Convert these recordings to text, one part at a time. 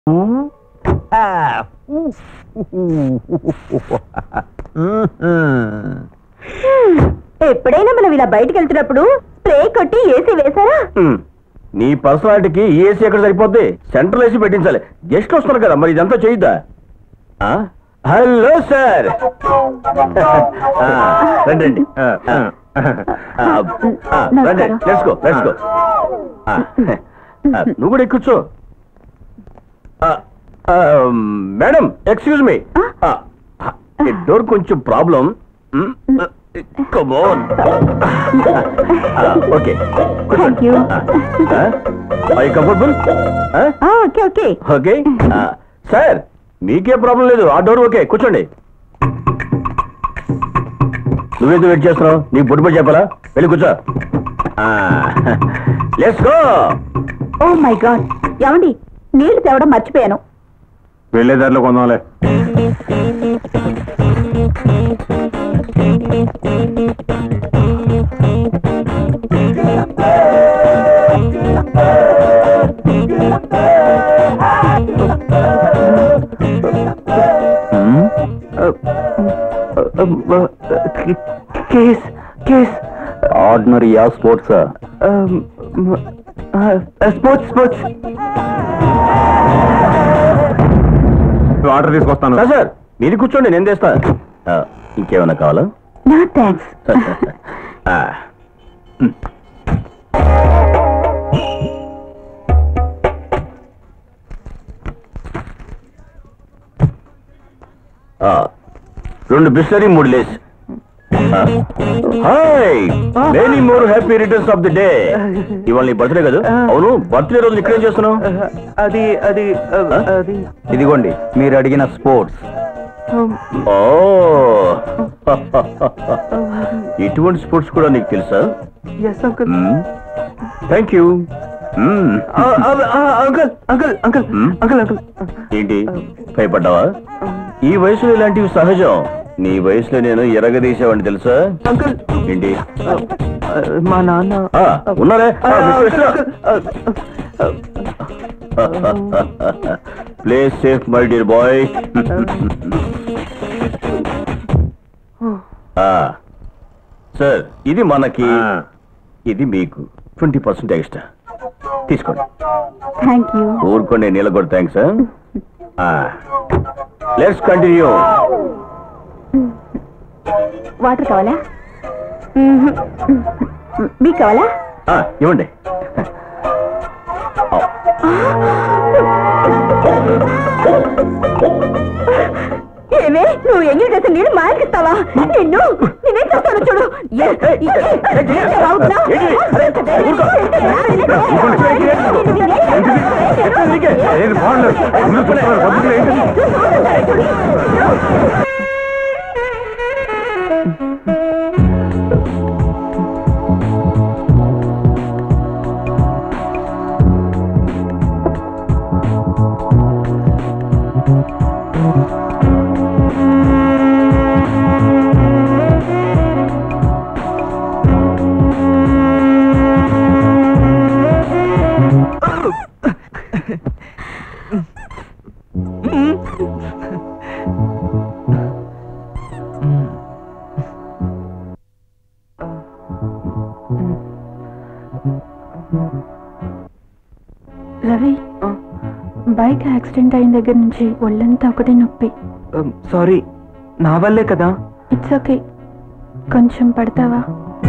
ఎప్పుడైనా మనం ఇలా బయటకు వెళ్తున్నప్పుడు స్ప్రే కొట్టి ఏసీ వేశారా మ్మ్. నీ పర్సనాలిటీకి ఏసీ ఎక్కడ సరిపోద్ది సెంట్రల్ ఏసీ పెట్టించాలి గెస్ట్ వస్తున్నారు కదా మరి ఇదంతా చేయొద్దా ఆ? హలో సార్ ఆ, రండి రండి ఆ, ఆ, ఆ, ఆ, రండి లెట్స్ గో లెట్స్ గో ఆ, ఆ, నువ్వు కూడా ఎక్కుచ్చు మేడం ఎక్స్క్యూజ్ మీ డోర్ కొంచెం problem come on okay thank you I comfortable okay okay okay sir మీకే ప్రాబ్లం లేదు ఆ డోర్ ఓకే కూర్చోండి నువ్వేదో వెయిట్ చేస్తున్నావు నీకు బుడ్డు చెప్పాలా వెళ్ళి కూర్చో let's go oh my god ఏమండి నీళ్లు తేవడం మర్చిపోయాను వెళ్ళేదారిలో కొందాంలే కేస్ కేస్ ఆర్డినరీయా స్పోర్ట్స్ స్పోర్ట్స్ స్పోర్ట్స్ ఆర్డర్ తీసుకొస్తాను సార్ మీరు కూర్చోండి నేను తెస్తా ఆ, ఇంకేమైనా కావాలా నా థ్యాంక్స్ ఆ. ఆ, రెండు బిస్లరీ మూడు Lay's hi many more happy returns of the day ఇవాళ నీ బర్త్డే కదా అవును బర్త్డే రోజు ఇక్కడ ఏం చేస్తున్నావు అది అది అది ఇదిగోండి మీరు అడిగిన స్పోర్ట్స్ ఓ ఇటువంటి స్పోర్ట్స్ కూడా నీకు తెలుసా yes uncle thank you uncle uncle uncle Hmm? Uncle uncle ఏంటి భయపడ్డావా ఈ వయసులో ఇలాంటివి సహజం నీ వయసులో నేను ఎరగదీసేవాడిని తెలుసా అంకుల్ ఏంటి మా నాన్న ఆ, ఉన్నారే ఆ, mister uncle, play safe my dear boy sir ఇది మనకి ఇది మీకు ట్వంటీ పర్సెంట్ ఎక్స్ట్రా తీసుకోండి థ్యాంక్ యూ ఊరుకోండి నీళ్ళ కూడా థ్యాంక్స్ లెట్స్ కంటిన్యూ వాటర్ కావాలా మ్మ్. మీకు కావాలా ఇవ్వండి ఏమే నువ్వు ఎంగిల్ చేసిన నీళ్ళు మాయకిస్తావా నిన్ను నేనేం చేస్తాను చూడు ఏ, ఏ, ఏ, ఏ, రావుతున్నా? రవి బైక్ యాక్సిడెంట్ అయిన దగ్గర నుంచి ఒళ్ళంతా ఒకటే నొప్పి సారీ నా వల్లే కదా ఇట్స్ ఓకే కొంచెం పడతావా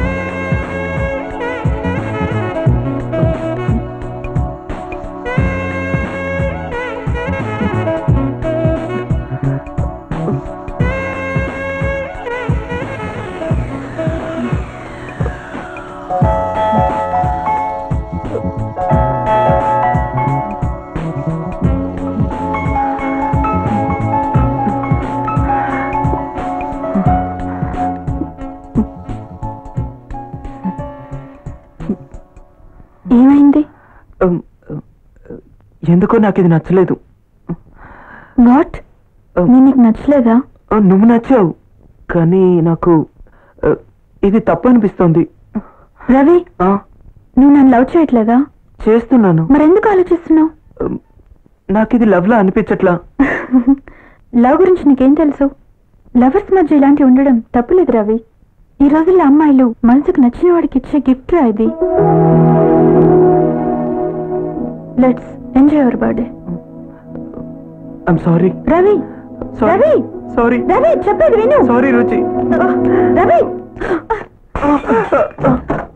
ఏమైంది Um, uh, ఎందుకో నాకు ఇది నచ్చలేదు వాట్ నేను నీకు నచ్చలేదా Uh, నువ్వు నచ్చావు కానీ నాకు uh, ఇది తప్పు అనిపిస్తోంది రవి ఆ, నువ్వు నన్ను లవ్ చేయట్లేదా చేస్తున్నాను మరెందుకు ఆలోచిస్తున్నావు Um, నాకు ఇది లవ్ లా అనిపించట్లా లవ్ గురించి నీకేం తెలుసు లవర్స్ మధ్య ఇలాంటివి ఉండడం తప్పులేదు రవి ఈ రోజుల్లో అమ్మాయిలు మనసుకు నచ్చిన వాడికి ఇచ్చే గిఫ్ట్ రా ఇది let's enjoy our birthday I'm sorry Ravi Ravi sorry Ravi చెప్పేది విను సారీ రుచి రవి